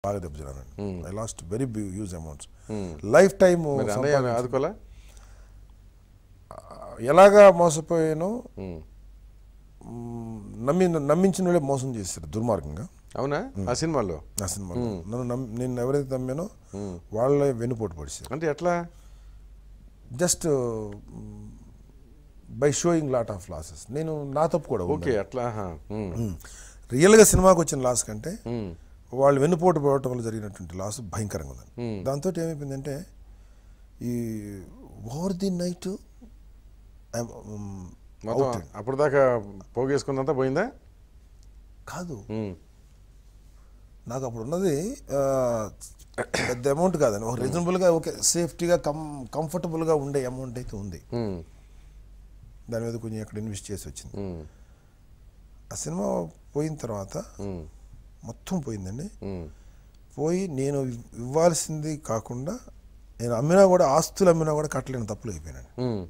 బాగా దెబ్బతిన్నానండి I lost very huge amounts life time మరి అన్నయ్య ఆదుకోలే ఎలాగా మోసపోయానో ఉమ్. మ్, నమ్మి నమ్మించిన వాళ్ళే మోసం చేశారు దుర్మార్గంగా అవునా ఆ సినిమాలో నా సినిమాలో నన్ను నమ్మి నేను ఎవరైతే నమ్మానో వాళ్ళే వెన్నుపోటు పడిచారు అంటే ఎట్లా just by showing lot of losses నేను నా తప్పు కూడా ఉంది. ఓకే అట్లా ఆహా. ఉమ్. మ్. రియల్గా సినిమాకి వచ్చిన లాస్ కంటే ఉమ్. వాళ్ళు వెన్నుపోటు పోవటం వల్ల జరిగినటువంటి లాస్ భయంకరంగా ఉంది దాంతో ఏమైపోయిందంటే ఈ ఓవర్ ది నైట్ మొత్తం అప్పుడు దాకా పోగేసుకుందంతా పోయిందా కాదు ఉమ్. నాకు అప్పుడు ఉన్నది ఆ, పెద్ద అమౌంట్ కాదండి ఒక రీజనబుల్గా ఓకే సేఫ్టీగా కం కంఫర్టబుల్గా ఉండే అమౌంట్ అయితే ఉంది ఉమ్. దాని మీద కొంచెం ఎక్కడ ఇన్వెస్ట్ చేసి వచ్చింది ఉమ్. ఆ సినిమా పోయిన తర్వాత ఉమ్. మొత్తం పోయిందండి ఉమ్. పోయి నేను ఇవ్వాల్సింది కాకుండా నేను అమ్మినా కూడా ఆస్తులు అమ్మినా కూడా కట్టలేని తప్పులు అయిపోయినాను ఉమ్.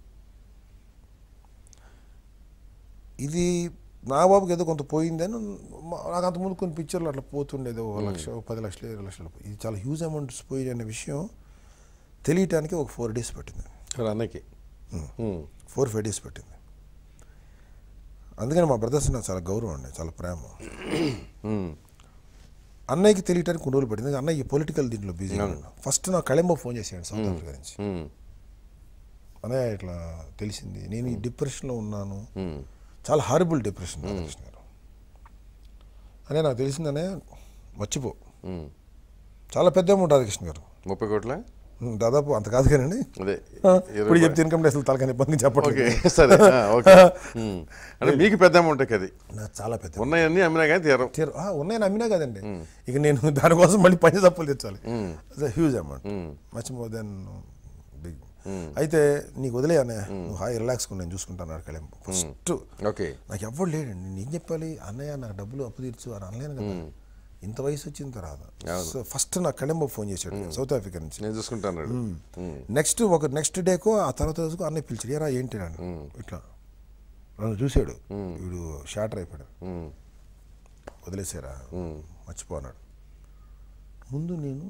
ఇది నా బాబుకి ఏదో కొంత పోయిందని మా- నాకు అంతకుముందు కొన్ని పిక్చర్లు అట్లా పోతుండేది ఓ లక్ష ఓ పది లక్షలు ఇరవై లక్షలు ఇది చాలా హ్యూజ్ అమౌంట్స్ పోయి అనే విషయం తెలియటానికి ఒక ఫోర్ డేస్ పట్టింది ఎవరు అన్నయ్యకి ఉమ్. ఫోర్ ఫైవ్ డేస్ పట్టింది అందుకని మా బ్రదర్స్ నాకు చాలా గౌరవం అండి చాలా ప్రేమ ఉమ్. అన్నయ్యకి తెలియటానికి కొన్ని రోజులు పట్టింది అన్నయ్య పొలిటికల్ దీంట్లో బిజీ ఫస్ట్ నా కళంబ ఫోన్ చేశాడు సౌత్ ఆఫ్రికా నుంచి ఉమ్. అన్నయ్య ఇట్లా తెలిసింది నేను ఈ డిప్రెషన్లో ఉన్నాను ఉమ్. చాలా హారిబుల్ డిప్రెషన్ రాధాకృష్ణ గారు అనే నాకు తెలిసిందనే మర్చిపో ఉమ్. చాలా పెద్ద అమౌంట్ రాధాకృష్ణ గారు ముప్పై కోట్ల ఉమ్, దాదాపు అంత కాదు కానండి అదే ఇప్పుడు ఇరవై చెప్తే ఇన్కమ్ ట్యాక్స్ తలకాని ఇబ్బంది ఓకే చెప్పట్లేదు సరే ఆ, ఓకే ఉమ్. అంటే మీకు పెద్ద అమౌంట్ అది నాకు చాలా పెద్ద ఉన్నాయన్నీ అమ్మినా కానీ తీరం తీరు ఆ, ఉన్నాయి నమ్మినా కదండి ఇక నేను దానికోసం మళ్ళీ పంచ తప్పులు తెచ్చాలి huge amount much more than big అయితే నీకు వదిలేయనే నువ్వు హాయి రిలాక్స్ నేను చూసుకుంటాను అక్కడ ఫస్ట్ ఓకే నాకు ఎవ్వడు లేడండి నేను ఏం చెప్పాలి అన్నయ్య నాకు డబ్బులు అప్పు తీర్చు అని అనలేను కదా ఇంత వయసు వచ్చిన తర్వాత సో ఫస్ట్ నాకు కళంబ ఫోన్ చేశాడు సౌత్ ఆఫ్రికా నుంచి నేను చూసుకుంటాను నెక్స్ట్ ఒక నెక్స్ట్ డేకో ఆ తర్వాత రోజుకు అన్నయ్య పిలిచాడు ఏరా ఏంటి నన్ను ఇట్లా నన్ను చూశాడు వీడు షాటర్ అయిపోయాడు వదిలేసారా మర్చిపోన్నాడు ముందు నేను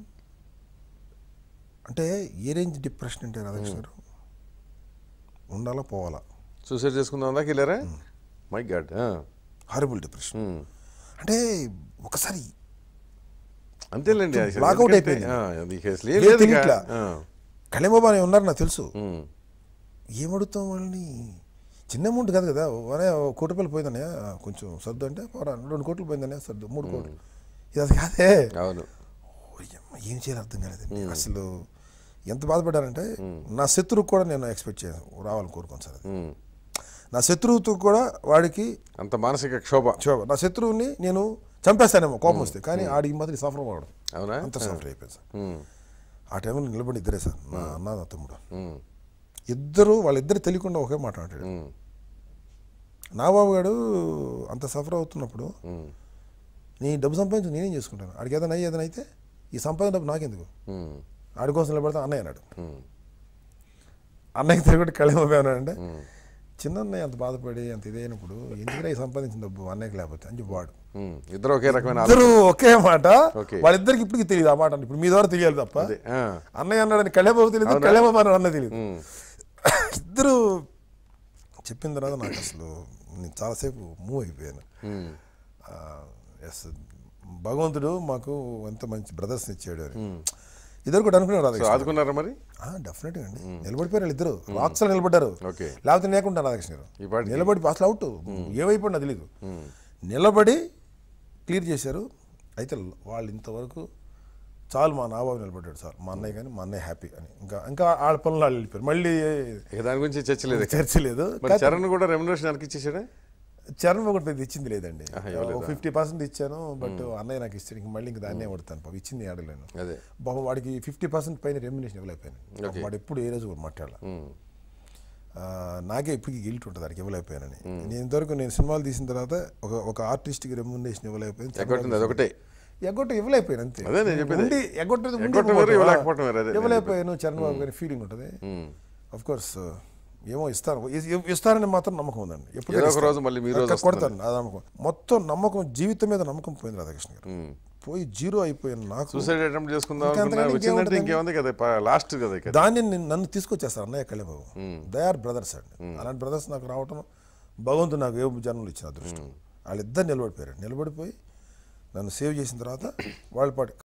అంటే ఏ రేంజ్ డిప్రెషన్ అంటే రాధాకృష్ణ గారు ఉండాలా పోవాలా సూసైడ్ చేసుకుందాం దాకా వెళ్ళారా మై గాడ్ హారిబుల్ డిప్రెషన్ అంటే ఒకసారి అంతేలేండి అసలు Blackout ఎందుకంటే, అయిపోయింది. ఆ, అది ఇక అసలు ఏం ఏం లేదు ఇక. తెలియట్లా. ఆ. కళింబాబా అని ఉన్నారు నాకు తెలుసు ఉమ్. ఏమడుగుతాం వాళ్ళని చిన్న అమౌంట్ కాదు కదా అనే కోటి రూపాయలు పోయిందనే కొంచెం సర్దు అంటే పోరా రెండు కోట్లు పోయిందనే సర్దు మూడు కోట్లు ఇది అది కాదే అవును ఓయమ్మ, ఏం చేయాలి అర్థం కాలేదండి అసలు ఎంత బాధపడ్డానంటే నా శత్రువు కూడా నేను ఎక్స్పెక్ట్ చేయను రావాలని కోరుకోను సార్ అది. ఉమ్. నా శత్రువుతో కూడా వాడికి అంత మానసిక క్షోభ శోభ నా శత్రువుని నేను చంపేస్తానేమో కోపం వస్తే కానీ ఆడికి మాత్రం సఫర్ అవ్వడం అవునా అంత సఫర్ అయిపోయింది సార్ ఉమ్. ఆ టైంలో నిలబడి ఇద్దరే సార్ నా అన్న నా తమ్ముడు ఉమ్. ఇద్దరు వాళ్ళిద్దరు తెలియకుండా ఒకే మాట మాట్లాడాడు ఉమ్. నా బాబు గారు అంత సఫర్ అవుతున్నప్పుడు ఉమ్. నీ డబ్బు సంపాదించి నేనేం చేసుకుంటాను ఆడికి ఏదైనా అయ్యి ఏదైనా అయితే ఈ సంపాదన డబ్బు నాకెందుకు ఉమ్. ఆడి కోసం నిలబడతా అన్నయ్య అన్నాడు ఉమ్. అన్నయ్య తిరిగి కళ్ళేమోపోయి అన్నాడంటే చిన్న అన్నయ్య అంత బాధపడి అంత ఇదైనప్పుడు ఎందుకంటే ఈ సంపాదించిన డబ్బు అన్నయ్యకి లేకపోతే అని చెప్పి వాడు ఉమ్. ఇద్దరు ఒకే రకమైన ఇద్దరు ఒకే మాట ఓకే. వాళ్ళిద్దరికి ఇప్పటికి తెలియదు ఆ మాట అంటే ఇప్పుడు మీ ద్వారా తెలియాలి తప్ప అదే ఆ. అన్నయ్య అన్నాడని కళ్యాబాబు తెలియదు కళ్యాబాబు అన్నాడు అన్న తెలియదు ఉమ్. ఇద్దరు చెప్పిన తర్వాత నాకు అసలు నేను చాలాసేపు మూవ్ అయిపోయాను ఉమ్. ఎస్ భగవంతుడు మాకు ఎంత మంచి బ్రదర్స్ ఇచ్చాడు అని ఇద్దరు కూడా అనుకున్నారు సో రాధాకృష్ణ ఆదుకున్నారా మరి డెఫినెట్గా అండి నిలబడిపోయారు వాళ్ళు ఇద్దరు రాక్స్ నిలబడ్డారు ఓకే లేకపోతే లేకుండా రాధాకృష్ణ గారు ఈ పాటికి నిలబడి అసలు అవుట్ ఏమైపోయినా తెలియదు నిలబడి క్లియర్ చేశారు అయితే వాళ్ళు ఇంతవరకు చాలు మా నాబాబు నిలబడ్డాడు సార్ మా అన్నయ్య కానీ మా అన్నయ్య హ్యాపీ అని ఇంకా ఇంకా వాళ్ళ పనులు వాళ్ళు వెళ్ళిపోయారు మళ్ళీ ఇక దాని గురించి చర్చ లేదు చర్చ లేదు మరి చరణ్ కూడా రెమ్యునరేషన్ వెనక్కి ఇచ్చేసాడా చరణ్ ఒకటి పెద్ద ఇచ్చింది లేదండి ఆహా, ఇవ్వలేదా? ఫిఫ్టీ పర్సెంట్ ఇచ్చాను బట్ అన్నయ్య నాకు ఇచ్చాడు ఇంక మళ్ళీ ఇంకా దాన్నే కొడతాను పాపం ఇచ్చింది ఆడలేను అదే బాబు వాడికి ఫిఫ్టీ పర్సెంట్ పైన రెమ్యునేషన్ ఇవ్వలేకపోయాను Okay. వాడు ఎప్పుడు ఏ రోజు కూడా మాట్లాడాల ఉమ్. ఆ, నాకే ఇప్పటికి గిల్ట్ ఉంటుంది వాడికి ఇవ్వలేకపోయానని నేను ఇంతవరకు నేను సినిమాలు తీసిన తర్వాత ఒక ఒక ఆర్టిస్ట్కి రెమ్యునేషన్ ఇవ్వలేకపోయాను ఎగ్గొట్టింది అదొకటే ఎగ్గొట్ట ఇవ్వలేకపోయాను అంతే అదే నేను చెప్పేది. ఉండి ఎగ్గొట్టేది ఉండి ఎగ్గొట్టడం వేరు, ఇవ్వకపోవడం. ఇవ్వలేకపోవడం వేరు, అదే నేను ఇవ్వలేకపోయాను చరణ్ బాబు గారి ఫీలింగ్ ఉంటుంది ఉమ్. అఫ్ కోర్స్ ఏమో ఇస్తాను ఇ- ఇస్తానని మాత్రం నమ్మకం ఉందండి ఎప్పుడు ఏదో ఒక రోజు మళ్ళీ మీ రోజు కొడతాను ఆ నమ్మకం మొత్తం నమ్మకం జీవితం మీద నమ్మకం పోయింది రాధాకృష్ణ గారు ఉమ్. పోయి జీరో అయిపోయాను నాకు సూసైడ్ అటెంప్ట్ చేసుకుందాం ఇంకా అనుకున్నా అంతకంటే వచ్చిందంటే ఇంకేముంటుందండి? ఇంకేముంది కదా లాస్ట్ కదా ఇక. దాన్ని నేను- నన్ను తీసుకొచ్చేస్తారు అన్నయ్య కళ్యాణబాబు దే ఆర్ బ్రదర్స్ అండి అలాంటి బ్రదర్స్ నాకు రావటం భగవంతుడు నాకు ఏ జన్మలు ఇచ్చిన అదృష్టం వాళ్ళిద్దరు నిలబడిపోయారు నిలబడిపోయి నన్ను సేవ్ చేసిన తర్వాత వాళ్ళ పాటు